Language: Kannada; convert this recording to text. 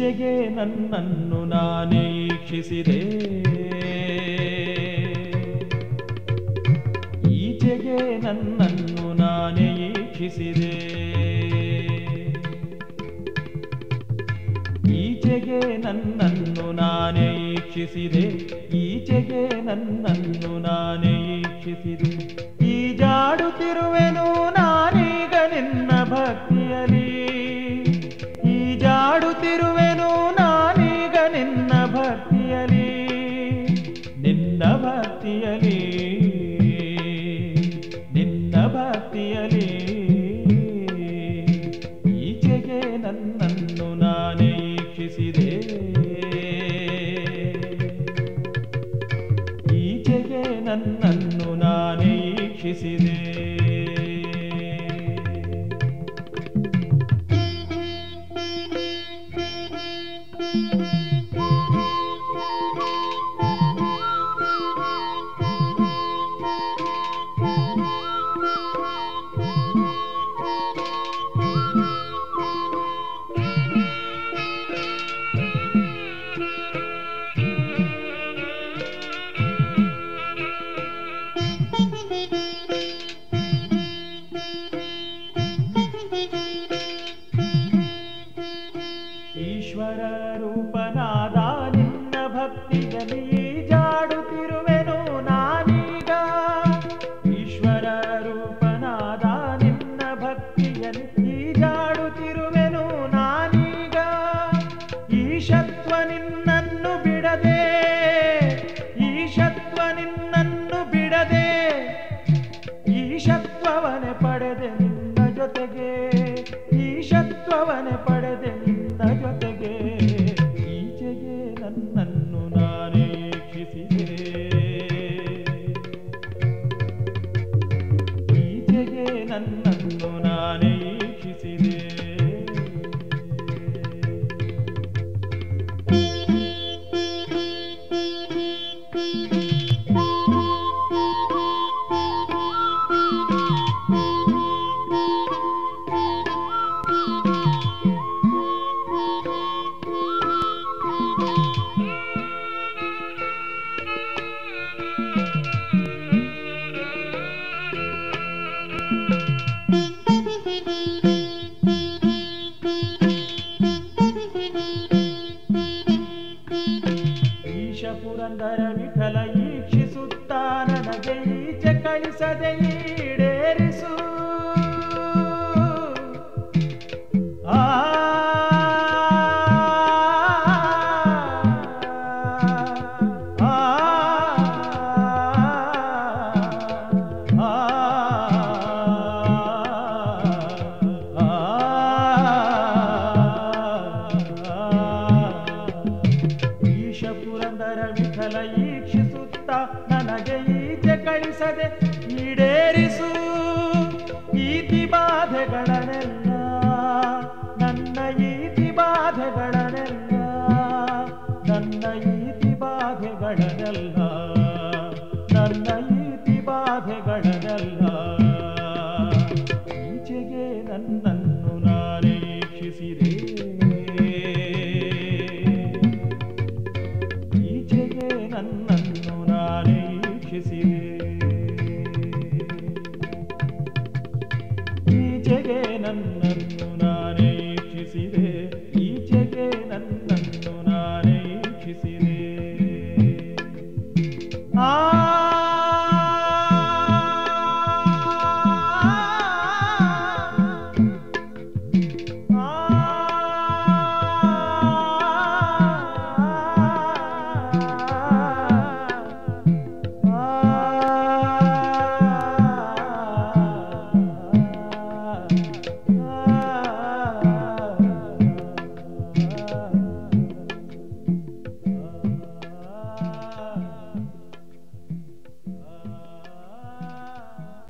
ಈಚೆಗೆ ನನ್ನನ್ನು ನಾನೇ ಈಕ್ಷಿಸಿದೆ ಈಚೆಗೆ ನನ್ನನ್ನು ನಾನೇ ಈಕ್ಷಿಸಿದೆ ಈಚೆಗೆ ನನ್ನನ್ನು ನಾನೇ ಈಕ್ಷಿಸಿದೆ ಈಚೆಗೆ ನನ್ನನ್ನು ನಾನೇ ಈಕ್ಷಿಸಿದೆ ಈಜಾಡುತ್ತಿರುವೆನು ನಾನೀಗ ನಿನ್ನ ಭಕ್ತಿಯಲಿ ಈಜಾಡುತ್ತಿರುವೆನು ನಾನೀಗ ನಿನ್ನ ಭಕ್ತಿಯಲಿ ನಿನ್ನ ಭಕ್ತಿಯಲಿ ನಿನ್ನ ಭಕ್ತಿಯಲಿ ಈಚೆಗೆ ನನ್ನನ್ನು ನಾನೇ ಈಕ್ಷಿಸಿದೆ ಈಚೆಗೆ ನನ್ನನ್ನು ನಾನೇ ಈಕ್ಷಿಸಿದೆ ಈಶ್ವರ ರೂಪನಾದ ನಿನ್ನ ಭಕ್ತಿಯಲ್ಲಿ ಜಾಡುತ್ತಿರುವೆನು ನಾನೀಗ ಈಶ್ವರ ರೂಪನಾದ ನಿನ್ನ ಭಕ್ತಿಯಲ್ಲಿ ಜಾಡುತ್ತಿರುವೆನು ನಾನೀಗ ಈಶತ್ವ ನಿನ್ನನ್ನು ಬಿಡದೆ ಈಶತ್ವ ನಿನ್ನನ್ನು ಬಿಡದೆ ಈಶತ್ವವನೆ ಪಡೆದೆ ನಿನ್ನ ಜೊತೆಗೆ ಈಶತ್ವವನೆ ಪಡೆದೆ ನಿನ್ನ ಜೊತೆಗೆ ಈಚೆಗೆ ನನ್ನನ್ನು ನಾನೇ ಈಕ್ಷಿಸಿದೆ ಈಚೆಗೆ ನನ್ನನ್ನು ನಾನೇ ಈಕ್ಷಿಸಿದೆ ಈಶ ಪುರಂದರ ವಿಠಲ ಈಕ್ಷಿಸುತ್ತಾ ನನಗೆ ಈಚೆ ಕಳಿಸದೆ ಈಡೇರಿಸು ಆ ಆ, ಆ, ಈಶ ಪುರಂದರ ವಿಠಲ ಈಕ್ಷಿಸುತ್ತ ನನಗೆ ಈಚೆ ಕಳಿಸದೆ ಈಡೇರಿಸು ಈತಿ ಬಾಧೆಗಳನ್ನೆಲ್ಲ ನನ್ನ ಈತಿ ಬಾಧೆಗಳನ್ನೆಲ್ಲ ನನ್ನ ಈತಿ ಬಾಧೆಗಳನ್ನೆಲ್ಲ ನನ್ನ ಈತಿ ಬಾಧೆಗಳನ್ನೆಲ್ಲ ಈಚೆಗೆ ನನ್ನನ್ನು ನಾನೇ ಈಕ್ಷಿಸಿದೆ